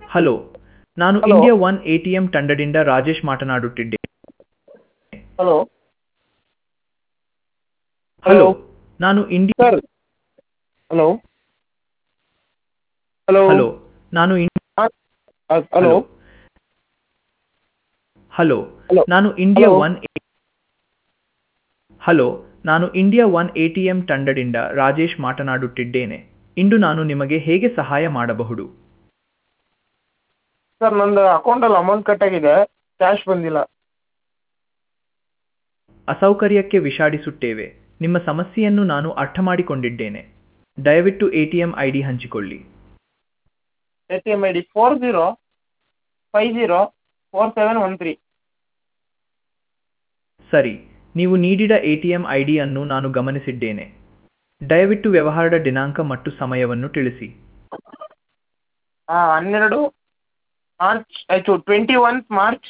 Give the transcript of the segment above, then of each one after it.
Hello ನಾನು Hello. India one ATM ತಂಡದಿಂದ ರಾಜೇಶ್ ಮಾತನಾಡುತ್ತಿದ್ದೆ ಹಲೋ ಹಲೋ ನಾನು India sir hello hello hello ನಾನು ಇನ್- ಹಲೋ ಹಲೋ Hello. ನಾನು ಇಂಡಿಯಾ Hello. ಒನ್ ಹಲೋ ನಾನು ಇಂಡಿಯಾ ಒನ್ ಎಟಿಎಂ ತಂಡದಿಂದ ರಾಜೇಶ್ ಮಾತನಾಡುತ್ತಿದ್ದೇನೆ ಇಂದು ನಾನು ನಿಮಗೆ ಹೇಗೆ ಸಹಾಯ ಮಾಡಬಹುದು ಸರ್ ನಂದು ಅಕೌಂಟಲ್ಲಿ ಅಮೌಂಟ್ ಕಟ್ ಆಗಿದೆ ಕ್ಯಾಶ್ ಬಂದಿಲ್ಲ ಅಸೌಕರ್ಯಕ್ಕೆ ವಿಷಾಡಿಸುತ್ತೇವೆ ನಿಮ್ಮ ಸಮಸ್ಯೆಯನ್ನು ನಾನು ಅರ್ಥ ಮಾಡಿಕೊಂಡಿದ್ದೇನೆ ದಯವಿಟ್ಟು ಎಟಿಎಂ ಐ ಡಿ ಹಂಚಿಕೊಳ್ಳಿ A T M I D four zero five zero four seven one three ಸರಿ ನೀವು ನೀಡಿದ ಎಟಿಎಂ ಐ ಡಿಯನ್ನು ನಾನು ಗಮನಿಸಿದ್ದೇನೆ ದಯವಿಟ್ಟು ವ್ಯವಹಾರದ ದಿನಾಂಕ ಮತ್ತು ಸಮಯವನ್ನು ತಿಳಿಸಿ ಹಾಂ ಹನ್ನೆರಡು ಮಾರ್ಚ್ ಆಯಿತು ಟ್ವೆಂಟಿ ಒನ್ ಮಾರ್ಚ್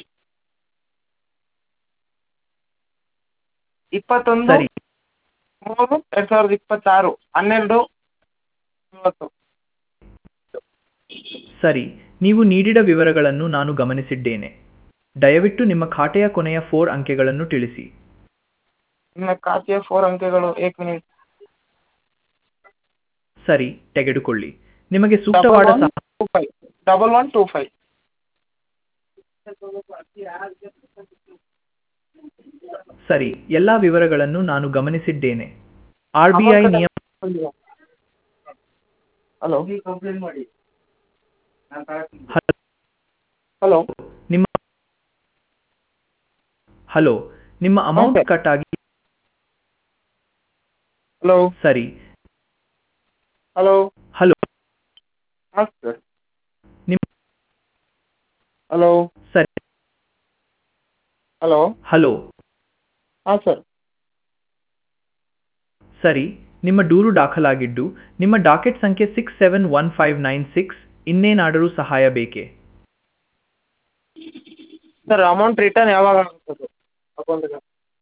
ಇಪ್ಪತ್ತೊಂದು ಸರಿ ಮೂರು ಎರಡು ಸಾವಿರದ ಇಪ್ಪತ್ತಾರು ಹನ್ನೆರಡು ಮೂವತ್ತು ಸರಿ ನೀವು ನೀಡಿದ ವಿವರಗಳನ್ನು ನಾನು ಗಮನಿಸಿದ್ದೇನೆ ದಯವಿಟ್ಟು ನಿಮ್ಮ ಖಾತೆಯ ಕೊನೆಯ ಫೋರ್ ಅಂಕೆಗಳನ್ನು ತಿಳಿಸಿ ನಿಮ್ಮ ಖಾತೆಯ ಫೋರ್ ಅಂಕೆಗಳು ಏಕ್ ಮಿನಿಟ್ ಸರಿ ತೆಗೆದುಕೊಳ್ಳಿ ನಿಮಗೆ ಸೂಕ್ತವಾದ ಡಬಲ್ ಒನ್ ಸಹ two five double one two five ಸರಿ ಎಲ್ಲಾ ವಿವರಗಳನ್ನು ನಾನು ಗಮನಿಸಿದ್ದೇನೆ ಆರ್ ಬಿ ಐ ನಿಯಮ ಹಲೋ ಹ- ಹಲೋ ನಿಮ್ಮ ಹಲೋ ನಿಮ್ಮ ಅಮೌಂಟ್ ಸರ್. ಕಟ್ ಆಗಿ ಹಲೋ ಸರಿ ಹಲೋ ಹಲೋ ಹಾಂ ಸರ್ ನಿಮ್ಮ ಹಲೋ ಸರಿ ಹಲೋ ಹಲೋ ಹಾಂ ಸರ್ ಸರಿ ನಿಮ್ಮ ದೂರು ದಾಖಲಾಗಿದ್ದು ನಿಮ್ಮ ಡಾಕೆಟ್ ಸಂಖ್ಯೆ six seven one five nine six ಇನ್ನೇನಾದರೂ ಸಹಾಯ ಬೇಕೇ ಸರ್ ಅಮೌಂಟ್ ರಿಟರ್ನ್ ಯಾವಾಗ ಆಗುತ್ತದೆ ಅಕೌಂಟಿಗೆ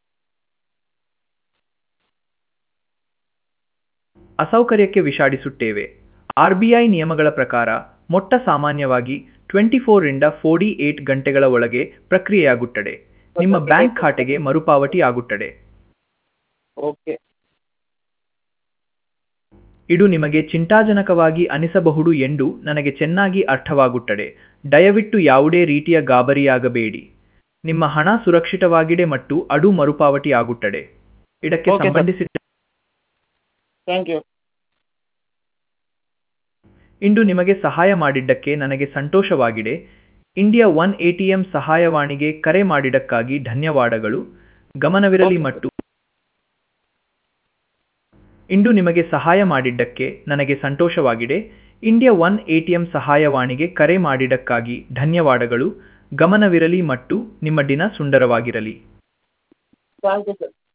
ಅಸೌಕರ್ಯಕ್ಕೆ ವಿಷಾಡಿಸುತ್ತೇವೆ ಆರ್ ಬಿ ಐ ನಿಯಮಗಳ ಪ್ರಕಾರ ಮೊಟ್ಟ ಸಾಮಾನ್ಯವಾಗಿ ಟ್ವೆಂಟಿ ಫೋರಿಂದ ಫೋರ್ಟಿ ಏಟ್ ಗಂಟೆಗಳ ಒಳಗೆ ಪ್ರಕ್ರಿಯೆಯಾಗುತ್ತದೆ ನಿಮ್ಮ ಬ್ಯಾಂಕ್ ಖಾತೆಗೆ ಮರುಪಾವತಿ ಆಗುತ್ತದೆ ಓಕೆ ಇದು ನಿಮಗೆ ಚಿಂತಾಜನಕವಾಗಿ ಅನಿಸಬಹುದು ಎಂದು ನನಗೆ ಚೆನ್ನಾಗಿ ಅರ್ಥವಾಗುತ್ತದೆ ದಯವಿಟ್ಟು ಯಾವುದೇ ರೀತಿಯ ಗಾಬರಿಯಾಗಬೇಡಿ ನಿಮ್ಮ ಹಣ ಸುರಕ್ಷಿತವಾಗಿದೆ ಮತ್ತು ಅದು ಮರುಪಾವತಿ ಆಗುತ್ತದೆ ಇದಕ್ಕೆ Okay, sir. ಸಂಬಂಧಿಸಿದ ಥ್ಯಾಂಕ್ ಯು ಇಂದು ನಿಮಗೆ ಸಹಾಯ ಮಾಡಿದ್ದಕ್ಕೆ ನನಗೆ ಸಂತೋಷವಾಗಿದೆ ಇಂಡಿಯಾ ಒನ್ ಎಟಿಎಂ ಸಹಾಯವಾಣಿಗೆ ಕರೆ ಮಾಡಿದ್ದಕ್ಕಾಗಿ ಧನ್ಯವಾದಗಳು ಗಮನವಿರಲಿ Okay. ಮತ್ತು ಇಂದು ನಿಮಗೆ ಸಹಾಯ ಮಾಡಿದ್ದಕ್ಕೆ ನನಗೆ ಸಂತೋಷವಾಗಿದೆ ಇಂಡಿಯಾ ಒನ್ ಎಟಿಎಂ ಸಹಾಯವಾಣಿಗೆ ಕರೆ ಮಾಡಿದ್ದಕ್ಕಾಗಿ ಧನ್ಯವಾದಗಳು ಗಮನವಿರಲಿ ಮತ್ತು ನಿಮ್ಮ ದಿನ ಸುಂದರವಾಗಿರಲಿ ಥ್ಯಾಂಕ್ ಯು ಸರ್